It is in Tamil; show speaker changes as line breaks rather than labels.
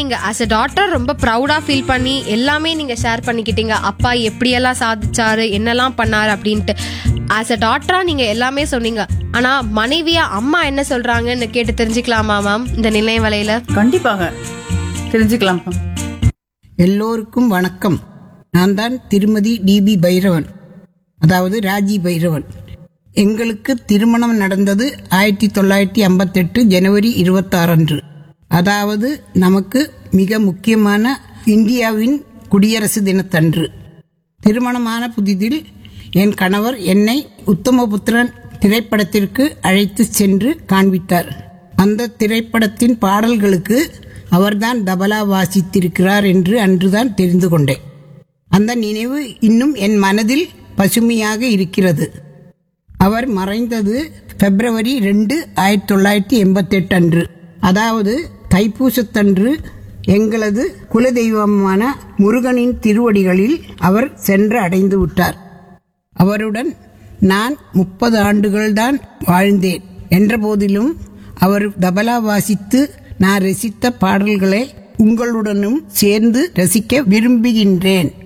நீங்க ஆஸ் அ டாட்டர் ரொம்ப ப்ரௌடா ஃபீல் பண்ணி எல்லாமே நீங்க ஷேர் பண்ணிக்கிட்டீங்க அப்பா எப்படியெல்லாம் சாதிச்சாரு என்னெல்லாம் பண்ணாரு அப்படின்ட்டு ஆஸ் அ டாட்டரா நீங்க எல்லாமே சொன்னீங்க ஆனா மனைவியா அம்மா என்ன சொல்றாங்கன்னு கேட்டு தெரிஞ்சுக்கலாமா மேம் இந்த நிலைய வலையில
கண்டிப்பாக தெரிஞ்சுக்கலாம்ப்பா
எல்லோருக்கும் வணக்கம் நான் தான் திருமதி டிபி பைரவன் அதாவது ராஜி பைரவன் எங்களுக்கு திருமணம் நடந்தது ஆயிரத்தி தொள்ளாயிரத்தி ஐம்பத்தெட்டு ஜனவரி இருபத்தாறு அன்று அதாவது நமக்கு மிக முக்கியமான இந்தியாவின் குடியரசு தினத்தன்று திருமணமான புதிதில் என் கணவர் என்னை உத்தமபுத்திரன் திரைப்படத்திற்கு அழைத்து சென்று காண்பித்தார் அந்த திரைப்படத்தின் பாடல்களுக்கு அவர்தான் தபலா வாசித்திருக்கிறார் என்று அன்றுதான் தெரிந்து கொண்டேன் அந்த நினைவு இன்னும் என் மனதில் பசுமையாக இருக்கிறது அவர் மறைந்தது பிப்ரவரி ரெண்டு ஆயிரத்தி தொள்ளாயிரத்தி எண்பத்தெட்டு அன்று அதாவது தைப்பூசத்தன்று எங்களது குலதெய்வமான முருகனின் திருவடிகளில் அவர் சென்று அடைந்து விட்டார் அவருடன் நான் முப்பது ஆண்டுகள்தான் வாழ்ந்தேன் என்ற போதிலும் அவர் தபலா வாசித்து நான் ரசித்த பாடல்களை உங்களுடனும் சேர்ந்து ரசிக்க விரும்புகின்றேன்